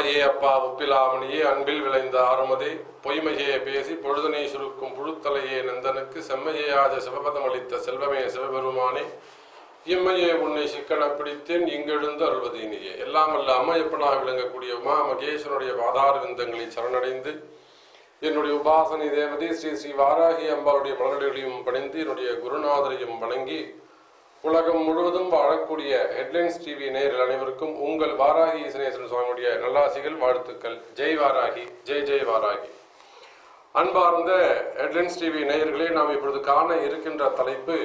அம்மையே அப்பா ஒப்பிலாமணியே அன்பில் விளைந்த ஆறுமதே பொய்மையே பேசி பொழுதனை சுருக்கும் புழுத்தலையே நந்தனுக்கு செம்மையே ஆஜ சிவபதம் அளித்த செல்வமே சிவபெருமானே இம்மையே உன்னை சிக்கன பிடித்தேன் இங்கெழுந்து அருள்வதீனியே எல்லாம் அல்ல அம்மையப்பனாக விளங்கக்கூடிய உமா மகேஸ்வரனுடைய பாதார விந்தங்களை சரணடைந்து என்னுடைய உபாசனை தேவதை ஸ்ரீ ஸ்ரீ வாராகி அம்பாளுடைய மலர்களையும் பணிந்து என்னுடைய குருநாதரையும் வணங்கி உலகம் முழுவதும் வாழக்கூடிய ஹெட்லைன்ஸ் டிவி நேயர்கள் அனைவருக்கும் உங்கள் வாராகி இசனேஸ்வரன் சுவாமியுடைய நல்லாசிகள் வாழ்த்துக்கள் ஜெய் வாராகி ஜெய் ஜெய் வாராகி அன்பார்ந்த ஹெட்லைன்ஸ் டிவி நேயர்களே நாம் இப்பொழுது காண இருக்கின்ற தலைப்பு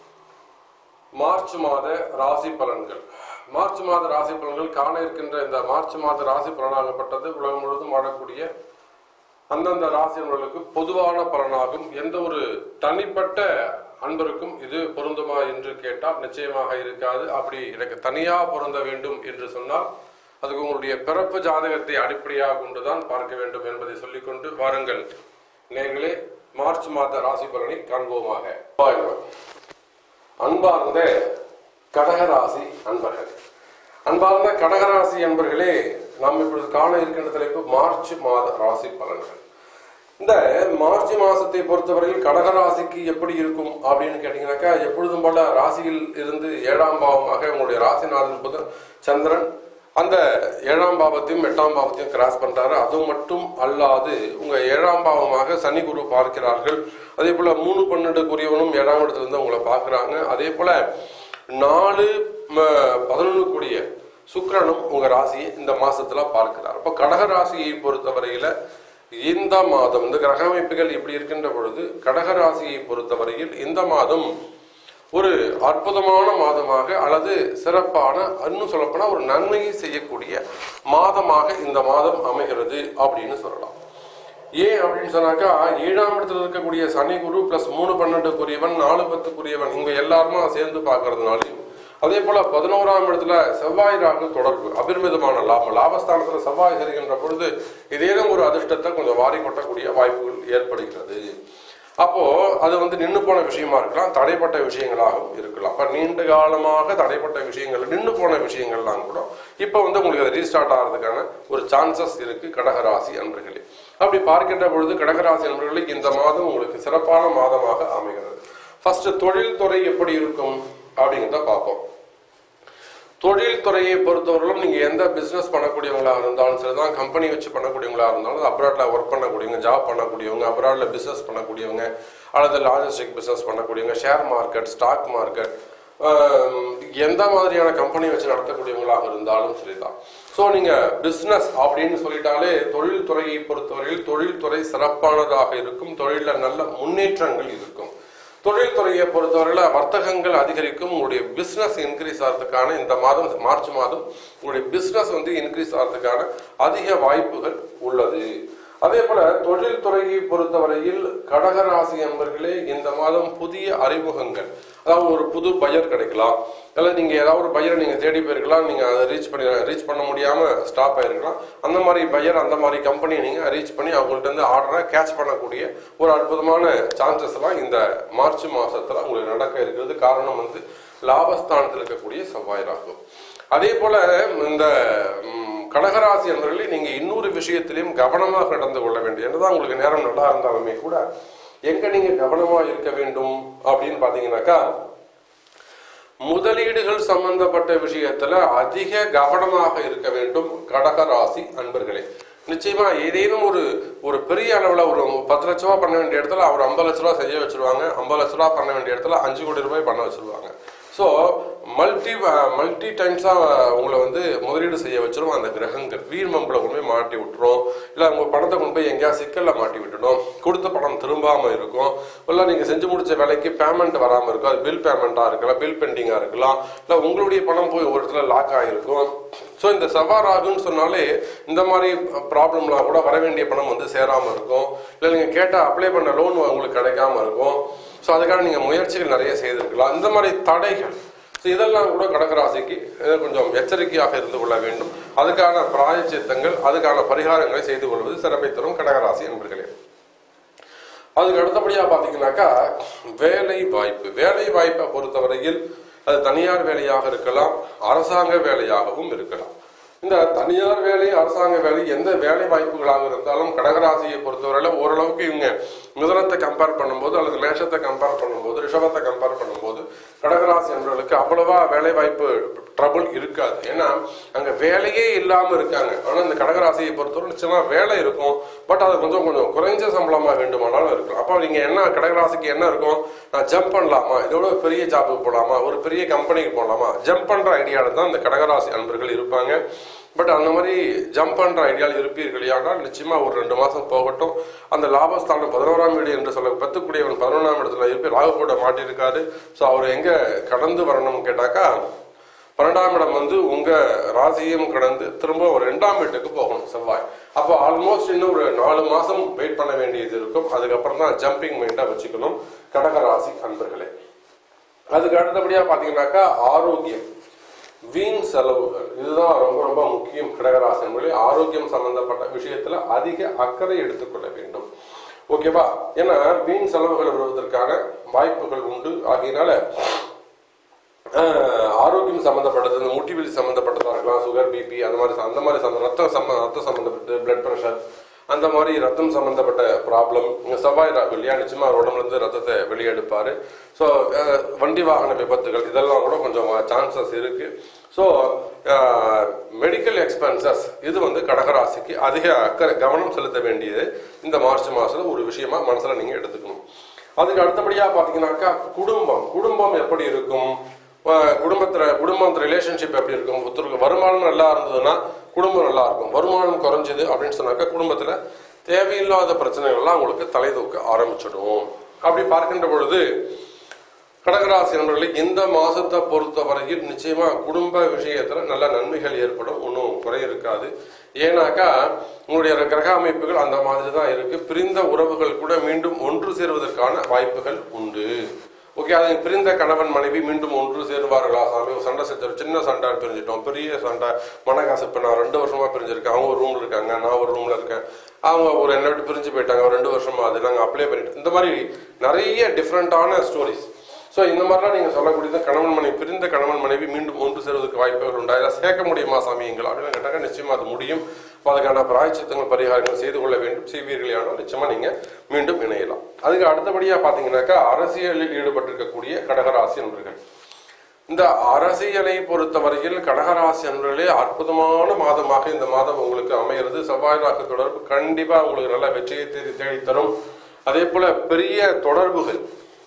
மார்ச் மாத ராசி பலன்கள் மார்ச் மாத ராசி பலன்கள் காண இருக்கின்ற இந்த மார்ச் மாத ராசி பலனாகப்பட்டது உலகம் முழுவதும் வாழக்கூடிய அந்தந்த ராசினர்களுக்கு பொதுவான பலனாகும் எந்த ஒரு தனிப்பட்ட அன்பருக்கும் இது பொருந்துமா என்று கேட்டால் நிச்சயமாக இருக்காது அப்படி எனக்கு தனியா பொருந்த வேண்டும் என்று சொன்னால் அதுக்கு உங்களுடைய பிறப்பு ஜாதகத்தை அடிப்படையாக கொண்டுதான் பார்க்க வேண்டும் என்பதை சொல்லிக்கொண்டு வாருங்கள் நேர்களே மார்ச் மாத ராசி பலனை காண்போமாக அன்பார்ந்த கடகராசி அன்பர்கள் அன்பார்ந்த கடகராசி அன்பர்களே நாம் இப்பொழுது காண இருக்கின்ற தலைப்பு மார்ச் மாத ராசி பலன்கள் இந்த மார்ச் மாசத்தை பொறுத்தவரையில் கடகராசிக்கு எப்படி இருக்கும் அப்படின்னு கேட்டீங்கன்னாக்கா எப்பொழுதும் போல ராசியில் இருந்து ஏழாம் பாவமாக உங்களுடைய ராசிநாதன் புதன் சந்திரன் அந்த ஏழாம் பாவத்தையும் எட்டாம் பாவத்தையும் கிராஸ் பண்றாரு அது மட்டும் அல்லாது உங்க ஏழாம் பாவமாக சனி குரு பார்க்கிறார்கள் அதே போல மூணு பன்னெண்டுக்குரியவனும் ஏழாம் இடத்துல இருந்து உங்களை பார்க்கறாங்க அதே போல நாலு பதினொன்று கூடிய சுக்கிரனும் உங்க ராசியை இந்த மாசத்துல பார்க்கிறார் அப்ப கடக ராசியை பொறுத்தவரையில இந்த மாதம் இந்த கிரக அமைப்புகள் இப்படி இருக்கின்ற பொழுது கடக ராசியை பொறுத்தவரையில் இந்த மாதம் ஒரு அற்புதமான மாதமாக அல்லது சிறப்பான இன்னும் சொல்லப்போனா ஒரு நன்மையை செய்யக்கூடிய மாதமாக இந்த மாதம் அமைகிறது அப்படின்னு சொல்லலாம் ஏன் அப்படின்னு சொன்னாக்கா ஏழாம் இடத்துல இருக்கக்கூடிய சனி குரு பிளஸ் மூணு பன்னெண்டுக்குரியவன் நாலு பத்துக்குரியவன் இவங்க எல்லாருமா சேர்ந்து பார்க்கறதுனாலையும் அதே போல பதினோராம் இடத்துல செவ்வாய் ராகு தொடர்பு அபிர்மிதமான லாபம் லாபஸ்தானத்துல செவ்வாய் சரிகின்ற பொழுது இதேனும் ஒரு அதிர்ஷ்டத்தை கொஞ்சம் வாரி கொட்டக்கூடிய வாய்ப்புகள் ஏற்படுகிறது அப்போ அது வந்து நின்று போன விஷயமா இருக்கலாம் தடைப்பட்ட விஷயங்களாகவும் இருக்கலாம் அப்ப நீண்ட காலமாக தடைப்பட்ட விஷயங்கள் நின்று போன விஷயங்கள்லாம் கூட இப்போ வந்து உங்களுக்கு அது ரீஸ்டார்ட் ஆகிறதுக்கான ஒரு சான்சஸ் இருக்கு கடகராசி அன்பர்களே அப்படி பார்க்கின்ற பொழுது கடகராசி அன்பர்களுக்கு இந்த மாதம் உங்களுக்கு சிறப்பான மாதமாக அமைகிறது ஃபர்ஸ்ட் தொழில் துறை எப்படி இருக்கும் அப்படிங்கிறத பார்ப்போம் தொழில் துறையை பொறுத்தவரையிலும் நீங்க எந்த பிசினஸ் பண்ணக்கூடியவங்களா இருந்தாலும் சரிதான் கம்பெனி வச்சு பண்ணக்கூடியவங்களா இருந்தாலும் அப்ராட்ல ஒர்க் பண்ணக்கூடியவங்க ஜாப் பண்ணக்கூடியவங்க அப்ராட்ல பிசினஸ் பண்ணக்கூடியவங்க அல்லது லாஜிஸ்டிக் பிசினஸ் பண்ணக்கூடியவங்க ஷேர் மார்க்கெட் ஸ்டாக் மார்க்கெட் எந்த மாதிரியான கம்பெனி வச்சு நடத்தக்கூடியவங்களாக இருந்தாலும் சரிதான் ஸோ நீங்க பிசினஸ் அப்படின்னு சொல்லிட்டாலே தொழில் துறையை பொறுத்தவரையில் தொழில்துறை சிறப்பானதாக இருக்கும் தொழிலில் நல்ல முன்னேற்றங்கள் இருக்கும் தொழில்துறையை பொறுத்தவரையில் வர்த்தகங்கள் அதிகரிக்கும் உங்களுடைய பிஸ்னஸ் இன்க்ரீஸ் ஆகிறதுக்கான இந்த மாதம் மார்ச் மாதம் உங்களுடைய பிஸ்னஸ் வந்து இன்க்ரீஸ் ஆகிறதுக்கான அதிக வாய்ப்புகள் உள்ளது அதே போல தொழில்துறையை பொறுத்தவரையில் கடகராசி அன்பர்களே இந்த மாதம் புதிய அறிமுகங்கள் அதாவது ஒரு புது பையர் கிடைக்கலாம் அல்லது நீங்க ஏதாவது ஒரு பையரை நீங்க தேடி போயிருக்கலாம் நீங்க அதை ரீச் பண்ணி ரீச் பண்ண முடியாம ஸ்டாப் ஆயிருக்கலாம் அந்த மாதிரி பையர் அந்த மாதிரி கம்பெனியை நீங்க ரீச் பண்ணி அவங்கள்ட்ட இருந்து ஆர்டரை கேட்ச் பண்ணக்கூடிய ஒரு அற்புதமான சான்சஸ் எல்லாம் இந்த மார்ச் மாசத்துல உங்களுக்கு நடக்க இருக்கிறது காரணம் வந்து லாபஸ்தானத்தில் இருக்கக்கூடிய செவ்வாய் ராகு அதே போல இந்த கடகராசி என்பவர்களே நீங்க இன்னொரு விஷயத்திலையும் கவனமாக நடந்து கொள்ள வேண்டும் என்னதான் உங்களுக்கு நேரம் நல்லா இருந்தாலுமே கூட எங்க நீங்க கவனமா இருக்க வேண்டும் அப்படின்னு பாத்தீங்கன்னாக்கா முதலீடுகள் சம்பந்தப்பட்ட விஷயத்துல அதிக கவனமாக இருக்க வேண்டும் கடகராசி அன்பர்களே நிச்சயமா ஏதேனும் ஒரு ஒரு பெரிய அளவுல ஒரு பத்து லட்ச ரூபா பண்ண வேண்டிய இடத்துல அவர் ஐம்பது லட்ச ரூபா செய்ய வச்சிருவாங்க ஐம்பது லட்ச ரூபா பண்ண வேண்டிய இடத்துல அஞ்சு கோடி ரூபாய் பண்ண வச்சிருவாங்க ஸோ மல்டி மல்டி டைம்ஸாக உங்களை வந்து முதலீடு செய்ய வச்சிரும் அந்த கிரகங்கள் வீண் மம்பளை கொண்டு போய் மாட்டி விட்டுரும் இல்லை உங்கள் பணத்தை கொண்டு போய் எங்கேயா சிக்கலில் மாட்டி விட்டுடும் கொடுத்த பணம் திரும்பாமல் இருக்கும் இல்லை நீங்கள் செஞ்சு முடிச்ச வேலைக்கு பேமெண்ட் வராமல் இருக்கும் அது பில் பேமெண்ட்டாக இருக்கலாம் பில் பெண்டிங்காக இருக்கலாம் இல்லை உங்களுடைய பணம் போய் ஒரு இடத்துல லாக் ஆகிருக்கும் ஸோ இந்த சவார் ஆகுன்னு சொன்னாலே இந்த மாதிரி ப்ராப்ளம்லாம் கூட வர வேண்டிய பணம் வந்து சேராமல் இருக்கும் இல்லை நீங்கள் கேட்டால் அப்ளை பண்ண லோன் உங்களுக்கு கிடைக்காம இருக்கும் ஸோ அதுக்காக நீங்கள் முயற்சிகள் நிறைய செய்திருக்கலாம் இந்த மாதிரி தடைகள் ஸோ இதெல்லாம் கூட கடகராசிக்கு கொஞ்சம் எச்சரிக்கையாக இருந்து கொள்ள வேண்டும் அதுக்கான பிராயச்சித்தங்கள் அதுக்கான பரிகாரங்களை செய்து கொள்வது சிறப்பை தரும் கடகராசி என்பர்களே அதுக்கு அடுத்தபடியாக பார்த்தீங்கன்னாக்கா வேலை வாய்ப்பு வேலை வாய்ப்பை பொறுத்தவரையில் அது தனியார் வேலையாக இருக்கலாம் அரசாங்க வேலையாகவும் இருக்கலாம் இந்த தனியார் வேலை அரசாங்க வேலை எந்த வேலை வாய்ப்புகளாக இருந்தாலும் கடகராசியை பொறுத்தவரையில ஓரளவுக்கு இவங்க மிதனத்தை கம்பேர் பண்ணும்போது அல்லது மேஷத்தை கம்பேர் பண்ணும்போது ரிஷபத்தை கம்பேர் பண்ணும்போது கடகராசி என்பவர்களுக்கு அவ்வளவா வேலை வாய்ப்பு ட்ரபுள் இருக்காது ஏன்னா அங்க வேலையே இல்லாம இருக்காங்க ஆனா இந்த கடகராசியை பொறுத்தவரை நிச்சயமா வேலை இருக்கும் பட் அது கொஞ்சம் கொஞ்சம் குறைஞ்ச சம்பளமா வேண்டுமானாலும் இருக்கும் அப்போ நீங்க என்ன கடகராசிக்கு என்ன இருக்கும் நான் ஜம்ப் பண்ணலாமா இதோட பெரிய ஜாபுக்கு போகலாமா ஒரு பெரிய கம்பெனிக்கு போகலாமா ஜம்ப் பண்ற ஐடியாவில் தான் இந்த கடகராசி அன்பர்கள் இருப்பாங்க பட் அந்த மாதிரி ஜம்ப் பண்ற ஐடியாவில் இருப்பீர்கள் ஆனால் நிச்சயமா ஒரு ரெண்டு மாசம் போகட்டும் அந்த லாபஸ்தானம் பதினோராம் வீடு என்று சொல்ல பத்துக்குடியவன் பதினொன்றாம் இடத்துல இருப்பி ராகு கூட மாட்டியிருக்காரு ஸோ அவர் எங்க கடந்து வரணும்னு கேட்டாக்கா பன்னெண்டாம் இடம் வந்து உங்க ராசியும் கடந்து திரும்ப ஒரு ரெண்டாம் வீட்டுக்கு போகணும் செவ்வாய் அப்போ ஆல்மோஸ்ட் இன்னும் ஒரு நாலு மாசம் வெயிட் பண்ண வேண்டியது இருக்கும் அதுக்கப்புறம் தான் ஜம்பிங் மைண்டா வச்சுக்கணும் கடக ராசி அன்பர்களே அதுக்கு அடுத்தபடியா பாத்தீங்கன்னாக்கா ஆரோக்கியம் வீண் செலவுகள் இதுதான் ரொம்ப ரொம்ப முக்கியம் கடகராசி என்பது ஆரோக்கியம் சம்பந்தப்பட்ட விஷயத்துல அதிக அக்கறை எடுத்துக்கொள்ள வேண்டும் ஓகேவா ஏன்னா வீண் செலவுகள் வருவதற்கான வாய்ப்புகள் உண்டு ஆகையினால ஆஹ், ஆரோக்கியம் சம்பந்தப்பட்டது இந்த முட்டி வலி சம்பந்தப்பட்டதா இருக்கலாம் சுகர் பிபி அந்த மாதிரி அந்த மாதிரி சம்ம- ரத்த சம்ம ரத்த சம்பந்தப்பட்டு பிளட் ப்ரெஷர் அந்த மாதிரி ரத்தம் சம்பந்தப்பட்ட ப்ராப்ளம் செவ்வாய் ராகு இல்லையா நிச்சயமா அவர் உடம்புல இருந்து ரத்தத்தை வெளியே எடுப்பாரு ஸோ வண்டி வாகன விபத்துகள் இதெல்லாம் கூட கொஞ்சம் சான்சஸ் இருக்கு ஸோ மெடிக்கல் எக்ஸ்பென்சஸ் இது வந்து கடகராசிக்கு அதிக அக்கறை கவனம் செலுத்த வேண்டியது இந்த மார்ச் மாசத்துல ஒரு விஷயமா மனசுல நீங்க எடுத்துக்கணும் அதுக்கு அடுத்தபடியா பாத்தீங்கன்னாக்கா குடும்பம் குடும்பம் எப்படி இருக்கும் அஹ் குடும்பத்துல குடும்பம் ரிலேஷன்ஷிப் எப்படி இருக்கும் ஒருத்தருக்கு வருமானம் நல்லா இருந்ததுன்னா குடும்பம் நல்லா இருக்கும் வருமானம் குறைஞ்சது அப்படின்னு சொன்னாக்கா குடும்பத்துல தேவையில்லாத பிரச்சனைகள்லாம் உங்களுக்கு தலை தூக்க ஆரம்பிச்சிடும் அப்படி பார்க்கின்ற பொழுது கடகராசி நண்பர்களே இந்த மாசத்தை பொறுத்த வரையில் நிச்சயமா குடும்ப விஷயத்துல நல்ல நன்மைகள் ஏற்படும் ஒன்றும் குறை இருக்காது ஏன்னாக்கா உங்களுடைய கிரக அமைப்புகள் அந்த மாதிரி தான் இருக்கு பிரிந்த உறவுகள் கூட மீண்டும் ஒன்று சேருவதற்கான வாய்ப்புகள் உண்டு ஓகே அது பிரிந்த கணவன் மனைவி மீண்டும் ஒன்று சேருவார்களா சாமி ஒரு சண்டை செஞ்ச ஒரு சின்ன சண்டை பிரிஞ்சிட்டோம் பெரிய சண்டை மனகாசு நான் ரெண்டு வருஷமா பிரிஞ்சிருக்கேன் அவங்க ஒரு ரூம்ல இருக்காங்க நான் ஒரு ரூம்ல இருக்கேன் அவங்க ஒரு என்னை விட்டு பிரிஞ்சு போயிட்டாங்க ஒரு ரெண்டு வருஷமா அது நாங்கள் அப்ளை பண்ணிட்டு இந்த மாதிரி நிறைய டிஃப்ரெண்டான ஸ்டோரிஸ் ஸோ இந்த மாதிரிலாம் நீங்கள் சொல்லக்கூடியது கணவன் மனைவி பிரிந்த கணவன் மனைவி மீண்டும் ஒன்று சேருவதற்கு வாய்ப்புகள் உண்டா இதை சேர்க்க முடியுமா சாமியங்கள் அப்படின்னு கேட்டாங்க நிச்சயமா அது முடியும் அப்ப அதுக்கான பிராய்ச்சித்தங்கள் பரிகாரங்கள் செய்து கொள்ள வேண்டும் செய்வீர்களே ஆனால் நிச்சயமா நீங்க மீண்டும் இணையலாம் அதுக்கு அடுத்தபடியா பாத்தீங்கன்னாக்கா அரசியலில் ஈடுபட்டிருக்கக்கூடிய கடகராசி என்பர்கள் இந்த அரசியலை பொறுத்தவரையில் கடகராசி அன்பர்களே அற்புதமான மாதமாக இந்த மாதம் உங்களுக்கு அமைகிறது செவ்வாய் ராகு தொடர்பு கண்டிப்பா உங்களுக்கு நல்ல வெற்றியை தேடி தேடி தரும் அதே போல பெரிய தொடர்புகள்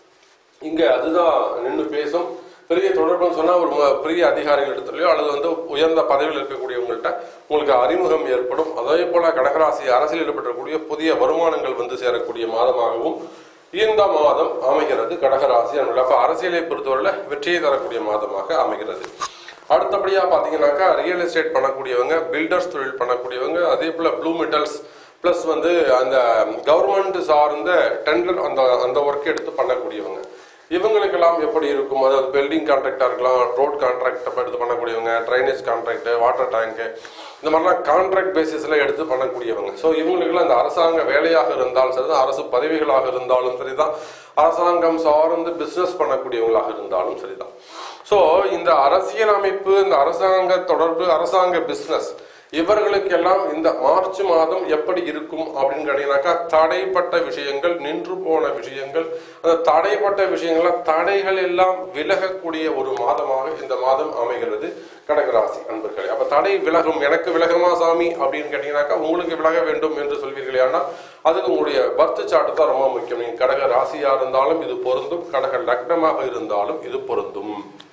இங்க அதுதான் நின்று பேசும் பெரிய தொடர்புன்னு சொன்னா ஒரு ம- பெரிய அதிகாரிகள் இடத்துலயோ அல்லது வந்து உயர்ந்த பதவியில் இருக்கக்கூடியவங்கள்ட்ட உங்களுக்கு அறிமுகம் ஏற்படும் அதே போல கடகராசி அரசியல் ஈடுபட்டக்கூடிய புதிய வருமானங்கள் வந்து சேரக்கூடிய மாதமாகவும் இந்த மாதம் அமைகிறது கடகராசி அதனால அப்ப அரசியலை பொறுத்தவரையில வெற்றியை தரக்கூடிய மாதமாக அமைகிறது அடுத்தபடியா பாத்தீங்கன்னாக்கா ரியல் எஸ்டேட் பண்ணக்கூடியவங்க பில்டர்ஸ் தொழில் பண்ணக்கூடியவங்க அதே போல ப்ளூ மெட்டல்ஸ் பிளஸ் வந்து அந்த கவர்மெண்ட் சார்ந்த டெண்டர் அந்த அந்த ஒர்க் எடுத்து பண்ணக்கூடியவங்க இவங்களுக்கெல்லாம் எப்படி இருக்கும் அதாவது பில்டிங் கான்ட்ராக்டா இருக்கலாம் ரோட் கான்ட்ராக்ட் எடுத்து பண்ணக்கூடியவங்க ட்ரைனேஜ் கான்ட்ராக்ட் வாட்டர் டேங்க் இந்த மாதிரிலாம் கான்ட்ராக்ட் பேசிஸ்ல எடுத்து பண்ணக்கூடியவங்க ஸோ இவங்களுக்கெல்லாம் இந்த அரசாங்க வேலையாக இருந்தாலும் சரிதான் அரசு பதவிகளாக இருந்தாலும் சரிதான் அரசாங்கம் சார்ந்து பிசினஸ் பண்ணக்கூடியவங்களாக இருந்தாலும் சரிதான் ஸோ இந்த அரசியல் அமைப்பு இந்த அரசாங்க தொடர்பு அரசாங்க பிசினஸ் இவர்களுக்கெல்லாம் இந்த மார்ச் மாதம் எப்படி இருக்கும் அப்படின்னு கேட்டீங்கன்னாக்கா தடைப்பட்ட விஷயங்கள் நின்று போன விஷயங்கள் அந்த தடைப்பட்ட விஷயங்கள தடைகள் எல்லாம் விலகக்கூடிய ஒரு மாதமாக இந்த மாதம் அமைகிறது கடகராசி அன்பர்களே அப்ப தடை விலகும் எனக்கு விலகுமா சாமி அப்படின்னு கேட்டீங்கன்னாக்கா உங்களுக்கு விலக வேண்டும் என்று சொல்வீர்களே ஆனால் அதுக்கு உங்களுடைய பர்த் சார்ட் தான் ரொம்ப முக்கியம் நீங்க கடக ராசியா இருந்தாலும் இது பொருந்தும் கடக லக்னமாக இருந்தாலும் இது பொருந்தும்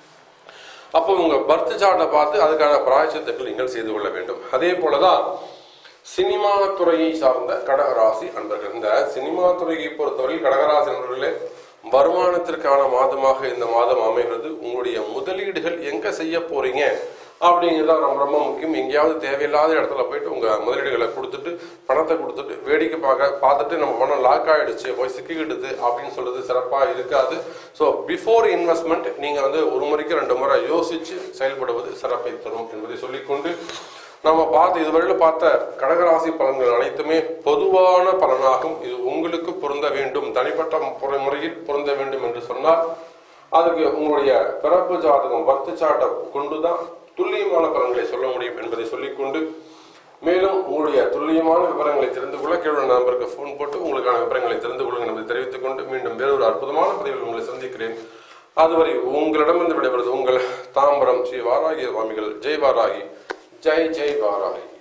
அப்போ உங்க பர்த் சார்ட்டை பார்த்து அதுக்கான பிராயச்சித்தங்கள் நீங்கள் செய்து கொள்ள வேண்டும் அதே போலதான் சினிமா துறையை சார்ந்த கடகராசி அன்பர்கள் இந்த சினிமா துறையை பொறுத்தவரை கடகராசி அன்பர்களே வருமானத்திற்கான மாதமாக இந்த மாதம் அமைகிறது உங்களுடைய முதலீடுகள் எங்க செய்ய போறீங்க அப்படிங்கிறது தான் ரொம்ப ரொம்ப முக்கியம் எங்கேயாவது தேவையில்லாத இடத்துல போயிட்டு உங்க முதலீடுகளை கொடுத்துட்டு பணத்தை கொடுத்துட்டு வேடிக்கை பார்க்க பார்த்துட்டு நம்ம பணம் லாக் ஆயிடுச்சு போய் சிக்கிக்கிடுது அப்படின்னு சொல்றது சிறப்பா இருக்காது ஸோ பிஃபோர் இன்வெஸ்ட்மெண்ட் நீங்க வந்து ஒரு முறைக்கு ரெண்டு முறை யோசிச்சு செயல்படுவது சிறப்பை தரும் என்பதை சொல்லிக்கொண்டு நாம பார்த்த இதுவரையில பார்த்த கடகராசி பலன்கள் அனைத்துமே பொதுவான பலனாகும் இது உங்களுக்கு பொருந்த வேண்டும் தனிப்பட்ட முறை- முறையில் பொருந்த வேண்டும் என்று சொன்னால் அதுக்கு உங்களுடைய பிறப்பு ஜாதகம் பர்த் சாட்டை கொண்டுதான் துல்லியமான பலன்களை சொல்ல முடியும் என்பதை சொல்லிக்கொண்டு மேலும் உங்களுடைய துல்லியமான விவரங்களை தெரிந்து கொள்ள கீழே நம்பருக்கு ஃபோன் போட்டு உங்களுக்கான விவரங்களை தெரிந்து கொள்ளுங்கள் என்பதை தெரிவித்துக் கொண்டு மீண்டும் வேறொரு அற்புதமான பதிவில் உங்களை சந்திக்கிறேன் அதுவரை உங்களிடமிருந்து விடைபெறுவது உங்கள் தாம்பரம் ஸ்ரீ வாராகி சுவாமிகள் ஜெய் வாராகி ஜெய் ஜெய் வாராகி